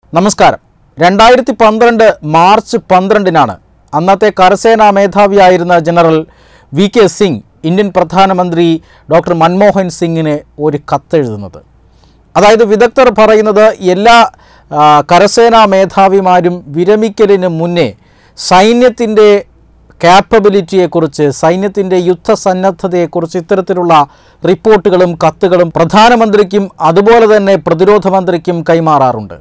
നമസ്കാരം രണ്ടായിരത്തി പന്ത്രണ്ട് മാർച്ച് പന്ത്രണ്ടിനാണ് അന്നത്തെ കരസേനാ മേധാവിയായിരുന്ന general V K Singh Indian പ്രധാനമന്ത്രി ഡോക്ടർ മൻമോഹൻ സിംഗിന് ഒരു കത്തെഴുതുന്നത് അതായത് വിദഗ്ധർ പറയുന്നത് എല്ലാ ആ, കരസേനാ മേധാവിമാരും വിരമിക്കലിന് മുന്നേ സൈന്യത്തിൻ്റെ ക്യാപ്പബിലിറ്റിയെക്കുറിച്ച് സൈന്യത്തിൻ്റെ യുദ്ധസന്നദ്ധതയെക്കുറിച്ച് ഇത്തരത്തിലുള്ള റിപ്പോർട്ടുകളും കത്തുകളും പ്രധാനമന്ത്രിക്കും അതുപോലെ തന്നെ പ്രതിരോധ മന്ത്രിക്കും കൈമാറാറുണ്ട്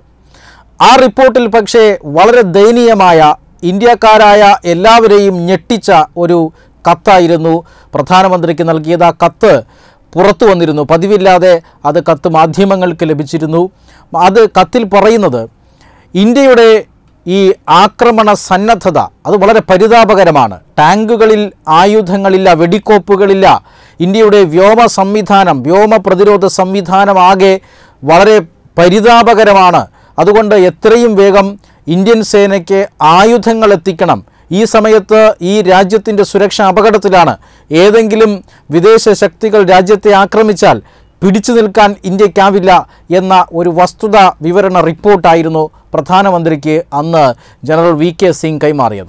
ആ റിപ്പോർട്ടിൽ പക്ഷേ വളരെ ദയനീയമായ ഇന്ത്യക്കാരായ എല്ലാവരെയും ഞെട്ടിച്ച ഒരു കത്തായിരുന്നു പ്രധാനമന്ത്രിക്ക് നൽകിയത് ആ കത്ത് പുറത്തു വന്നിരുന്നു പതിവില്ലാതെ അത് കത്ത് മാധ്യമങ്ങൾക്ക് ലഭിച്ചിരുന്നു അത് കത്തിൽ പറയുന്നത് ഇന്ത്യയുടെ ഈ ആക്രമണ സന്നദ്ധത അത് വളരെ പരിതാപകരമാണ് ടാങ്കുകളിൽ ആയുധങ്ങളില്ല വെടിക്കോപ്പുകളില്ല ഇന്ത്യയുടെ വ്യോമ സംവിധാനം വ്യോമ പ്രതിരോധ സംവിധാനം ആകെ വളരെ പരിതാപകരമാണ് അതുകൊണ്ട് എത്രയും വേഗം ഇന്ത്യൻ സേനയ്ക്ക് ആയുധങ്ങൾ എത്തിക്കണം ഈ സമയത്ത് ഈ രാജ്യത്തിൻ്റെ സുരക്ഷ അപകടത്തിലാണ് ഏതെങ്കിലും വിദേശ ശക്തികൾ രാജ്യത്തെ ആക്രമിച്ചാൽ പിടിച്ചു നിൽക്കാൻ ഇന്ത്യക്കാവില്ല എന്ന ഒരു വസ്തുത വിവരണ റിപ്പോർട്ടായിരുന്നു പ്രധാനമന്ത്രിക്ക് അന്ന് ജനറൽ വി കെ സിംഗ് കൈമാറിയത്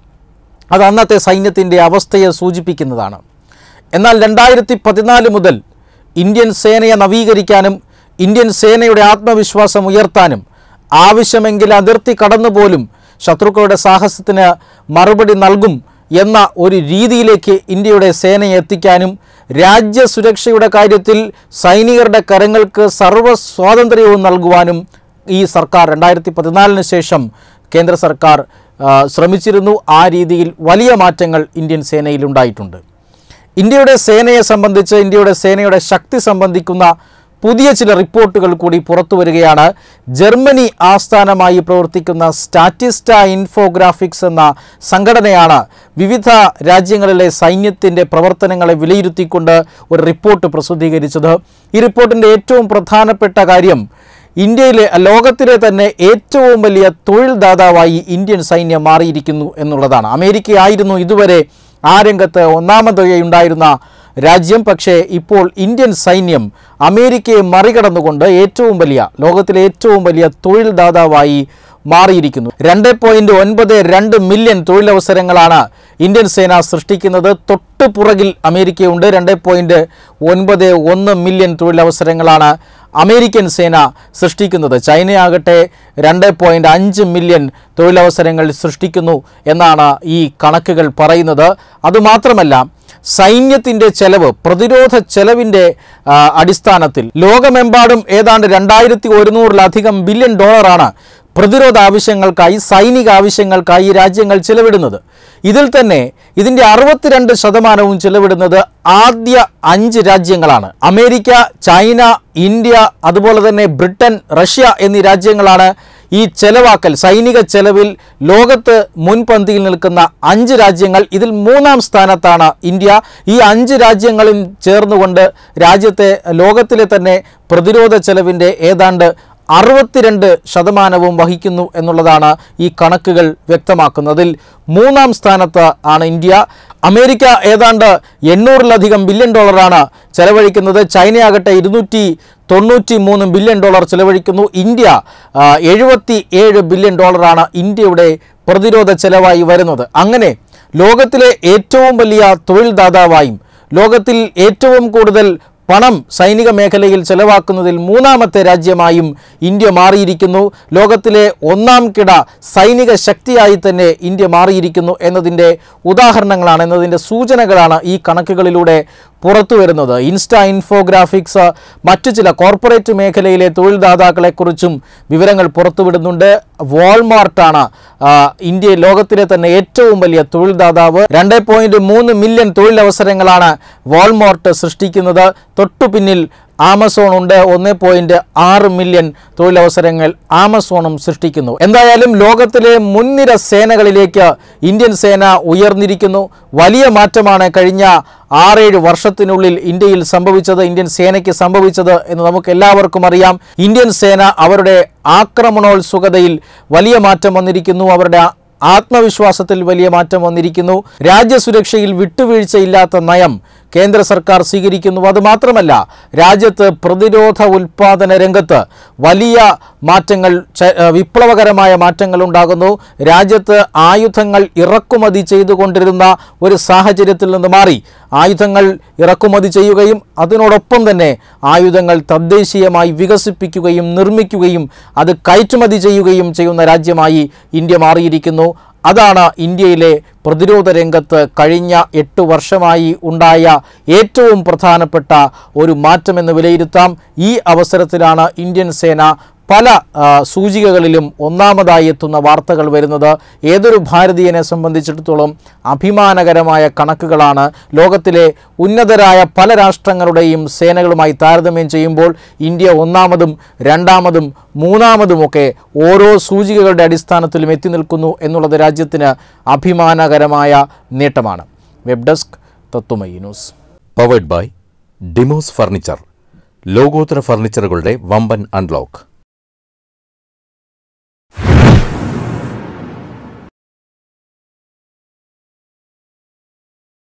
അത് അന്നത്തെ സൈന്യത്തിൻ്റെ അവസ്ഥയെ സൂചിപ്പിക്കുന്നതാണ് എന്നാൽ രണ്ടായിരത്തി പതിനാല് മുതൽ ഇന്ത്യൻ സേനയെ നവീകരിക്കാനും ഇന്ത്യൻ സേനയുടെ ആത്മവിശ്വാസം ഉയർത്താനും ആവശ്യമെങ്കിൽ അതിർത്തി കടന്നുപോലും ശത്രുക്കളുടെ സാഹസത്തിന് മറുപടി നൽകും എന്ന ഒരു രീതിയിലേക്ക് ഇന്ത്യയുടെ സേനയെ എത്തിക്കാനും രാജ്യസുരക്ഷയുടെ കാര്യത്തിൽ സൈനികരുടെ കരങ്ങൾക്ക് സർവ്വ സ്വാതന്ത്ര്യവും നൽകുവാനും ഈ സർക്കാർ രണ്ടായിരത്തി പതിനാലിന് ശേഷം കേന്ദ്ര സർക്കാർ ആ, ശ്രമിച്ചിരുന്നു ആ രീതിയിൽ വലിയ മാറ്റങ്ങൾ ഇന്ത്യൻ സേനയിൽ ഉണ്ടായിട്ടുണ്ട് ഇന്ത്യയുടെ സേനയെ സംബന്ധിച്ച് ഇന്ത്യയുടെ സേനയുടെ ശക്തി സംബന്ധിക്കുന്ന പുതിയ ചില റിപ്പോർട്ടുകൾ കൂടി പുറത്തു വരികയാണ് ജർമ്മനി ആസ്ഥാനമായി പ്രവർത്തിക്കുന്ന സ്റ്റാറ്റിസ്റ്റ ഇൻഫോഗ്രാഫിക്സ് എന്ന സംഘടനയാണ് വിവിധ രാജ്യങ്ങളിലെ സൈന്യത്തിൻ്റെ പ്രവർത്തനങ്ങളെ വിലയിരുത്തിക്കൊണ്ട് ഒരു റിപ്പോർട്ട് പ്രസിദ്ധീകരിച്ചത് ഈ റിപ്പോർട്ടിൻ്റെ ഏറ്റവും പ്രധാനപ്പെട്ട കാര്യം ഇന്ത്യയിലെ ലോകത്തിലെ തന്നെ ഏറ്റവും വലിയ തൊഴിൽ ദാതാവായി ഇന്ത്യൻ സൈന്യം മാറിയിരിക്കുന്നു എന്നുള്ളതാണ് അമേരിക്കയായിരുന്നു ഇതുവരെ ആ രംഗത്ത് ഒന്നാമതായി ഉണ്ടായിരുന്ന രാജ്യം പക്ഷേ ഇപ്പോൾ ഇന്ത്യൻ സൈന്യം അമേരിക്കയെ മറികടന്നുകൊണ്ട് ഏറ്റവും വലിയ ലോകത്തിലെ ഏറ്റവും വലിയ തൊഴിൽ ദാതാവായി മാറിയിരിക്കുന്നു രണ്ട് പോയിന്റ് ഒൻപത് രണ്ട് മില്യൺ തൊഴിലവസരങ്ങളാണ് ഇന്ത്യൻ സേന സൃഷ്ടിക്കുന്നത് തൊട്ട് പുറകിൽ അമേരിക്കയുണ്ട് രണ്ട് പോയിന്റ് ഒൻപത് ഒന്ന് മില്യൺ തൊഴിലവസരങ്ങളാണ് അമേരിക്കൻ സേന സൃഷ്ടിക്കുന്നത് ചൈനയാകട്ടെ രണ്ട് പോയിന്റ് അഞ്ച് മില്യൺ തൊഴിലവസരങ്ങൾ സൃഷ്ടിക്കുന്നു എന്നാണ് ഈ കണക്കുകൾ പറയുന്നത് അതുമാത്രമല്ല സൈന്യത്തിൻ്റെ ചെലവ് പ്രതിരോധ ചെലവിൻ്റെ ആ, അടിസ്ഥാനത്തിൽ ലോകമെമ്പാടും ഏതാണ്ട് രണ്ടായിരത്തി ഒരുന്നൂറിലധികം ബില്യൺ ഡോളറാണ് പ്രതിരോധ ആവശ്യങ്ങൾക്കായി സൈനിക ആവശ്യങ്ങൾക്കായി ഈ രാജ്യങ്ങൾ ചിലവിടുന്നത് ഇതിൽ തന്നെ ഇതിൻ്റെ അറുപത്തിരണ്ട് ശതമാനവും ചിലവിടുന്നത് ആദ്യ അഞ്ച് രാജ്യങ്ങളാണ് അമേരിക്ക ചൈന ഇന്ത്യ അതുപോലെ തന്നെ ബ്രിട്ടൻ റഷ്യ എന്നീ രാജ്യങ്ങളാണ് ഈ ചെലവാക്കൽ സൈനിക ചെലവിൽ ലോകത്ത് മുൻപന്തിയിൽ നിൽക്കുന്ന അഞ്ച് രാജ്യങ്ങൾ ഇതിൽ മൂന്നാം സ്ഥാനത്താണ് ഇന്ത്യ ഈ അഞ്ച് രാജ്യങ്ങളും ചേർന്നുകൊണ്ട് രാജ്യത്തെ ലോകത്തിലെ തന്നെ പ്രതിരോധ ചെലവിൻ്റെ ഏതാണ്ട് അറുപത്തിരണ്ട് ശതമാനവും വഹിക്കുന്നു എന്നുള്ളതാണ് ഈ കണക്കുകൾ വ്യക്തമാക്കുന്നതിൽ മൂന്നാം സ്ഥാനത്ത് ആണ് ഇന്ത്യ അമേരിക്ക ഏതാണ്ട് എണ്ണൂറിലധികം ബില്യൺ ഡോളറാണ് ചെലവഴിക്കുന്നത് ചൈനയാകട്ടെ ഇരുന്നൂറ്റി തൊണ്ണൂറ്റി മൂന്ന് ബില്യൺ ഡോളർ ചെലവഴിക്കുന്നു ഇന്ത്യ എഴുപത്തി ഏഴ് ബില്യൺ ഡോളറാണ് ഇന്ത്യയുടെ പ്രതിരോധ ചെലവായി വരുന്നത് അങ്ങനെ ലോകത്തിലെ ഏറ്റവും വലിയ തൊഴിൽ ദാതാവായും ലോകത്തിൽ ഏറ്റവും കൂടുതൽ പണം സൈനിക മേഖലയിൽ ചെലവാക്കുന്നതിൽ മൂന്നാമത്തെ രാജ്യമായും ഇന്ത്യ മാറിയിരിക്കുന്നു ലോകത്തിലെ ഒന്നാം കിട സൈനിക ശക്തിയായി തന്നെ ഇന്ത്യ മാറിയിരിക്കുന്നു എന്നതിൻ്റെ ഉദാഹരണങ്ങളാണ് എന്നതിൻ്റെ സൂചനകളാണ് ഈ കണക്കുകളിലൂടെ പുറത്തു വരുന്നത് ഇൻസ്റ്റ ഇൻഫോഗ്രാഫിക്സ് മറ്റു ചില കോർപ്പറേറ്റ് മേഖലയിലെ തൊഴിൽ ദാതാക്കളെക്കുറിച്ചും വിവരങ്ങൾ പുറത്തുവിടുന്നുണ്ട് വാൾമാർട്ടാണ് ആ, ഇന്ത്യ ലോകത്തിലെ തന്നെ ഏറ്റവും വലിയ തൊഴിൽ ദാതാവ് രണ്ട് പോയിന്റ് മൂന്ന് മില്യൺ തൊഴിലവസരങ്ങളാണ് വാൾമാർട്ട് സൃഷ്ടിക്കുന്നത് തൊട്ടു പിന്നിൽ ആമസോൺ ഉണ്ട് ഒന്ന് പോയിന്റ് ആറ് മില്യൺ തൊഴിലവസരങ്ങൾ ആമസോണും സൃഷ്ടിക്കുന്നു എന്തായാലും ലോകത്തിലെ മുൻനിര സേനകളിലേക്ക് ഇന്ത്യൻ സേന ഉയർന്നിരിക്കുന്നു വലിയ മാറ്റമാണ് കഴിഞ്ഞ ആറേഴ് വർഷത്തിനുള്ളിൽ ഇന്ത്യയിൽ സംഭവിച്ചത് ഇന്ത്യൻ സേനയ്ക്ക് സംഭവിച്ചത് എന്ന് നമുക്ക് എല്ലാവർക്കും അറിയാം ഇന്ത്യൻ സേന അവരുടെ ആക്രമണോത്സുകതയിൽ വലിയ മാറ്റം വന്നിരിക്കുന്നു അവരുടെ ആത്മവിശ്വാസത്തിൽ വലിയ മാറ്റം വന്നിരിക്കുന്നു രാജ്യസുരക്ഷയിൽ വിട്ടുവീഴ്ചയില്ലാത്ത നയം കേന്ദ്ര സർക്കാർ സ്വീകരിക്കുന്നു അതുമാത്രമല്ല രാജ്യത്ത് പ്രതിരോധ ഉൽപാദന രംഗത്ത് വലിയ മാറ്റങ്ങൾ ച- ഏഹ് വിപ്ലവകരമായ മാറ്റങ്ങൾ ഉണ്ടാകുന്നു രാജ്യത്ത് ആയുധങ്ങൾ ഇറക്കുമതി ചെയ്തുകൊണ്ടിരുന്ന ഒരു സാഹചര്യത്തിൽ നിന്ന് മാറി ആയുധങ്ങൾ ഇറക്കുമതി ചെയ്യുകയും അതിനോടൊപ്പം തന്നെ ആയുധങ്ങൾ തദ്ദേശീയമായി വികസിപ്പിക്കുകയും നിർമ്മിക്കുകയും അത് കയറ്റുമതി ചെയ്യുകയും ചെയ്യുന്ന രാജ്യമായി ഇന്ത്യ മാറിയിരിക്കുന്നു അതാണ് ഇന്ത്യയിലെ പ്രതിരോധ രംഗത്ത് കഴിഞ്ഞ എട്ട് വർഷമായി ഉണ്ടായ ഏറ്റവും പ്രധാനപ്പെട്ട ഒരു മാറ്റമെന്ന് വിലയിരുത്താം ഈ അവസരത്തിലാണ് ഇന്ത്യൻ സേന പല ആ, സൂചികകളിലും ഒന്നാമതായി എത്തുന്ന വാർത്തകൾ വരുന്നത് ഏതൊരു ഭാരതീയനെ സംബന്ധിച്ചിടത്തോളം അഭിമാനകരമായ കണക്കുകളാണ് ലോകത്തിലെ ഉന്നതരായ പല രാഷ്ട്രങ്ങളുടെയും സേനകളുമായി താരതമ്യം ചെയ്യുമ്പോൾ ഇന്ത്യ ഒന്നാമതും രണ്ടാമതും മൂന്നാമതുമൊക്കെ ഓരോ സൂചികകളുടെ അടിസ്ഥാനത്തിലും എത്തി നിൽക്കുന്നു എന്നുള്ളത് രാജ്യത്തിന് അഭിമാനകരമായ നേട്ടമാണ് web desk Tathwamayi news powered by Demos furniture ലോകോത്തര ഫർണിച്ചറുകളുടെ വമ്പൻ അൺലോക്ക്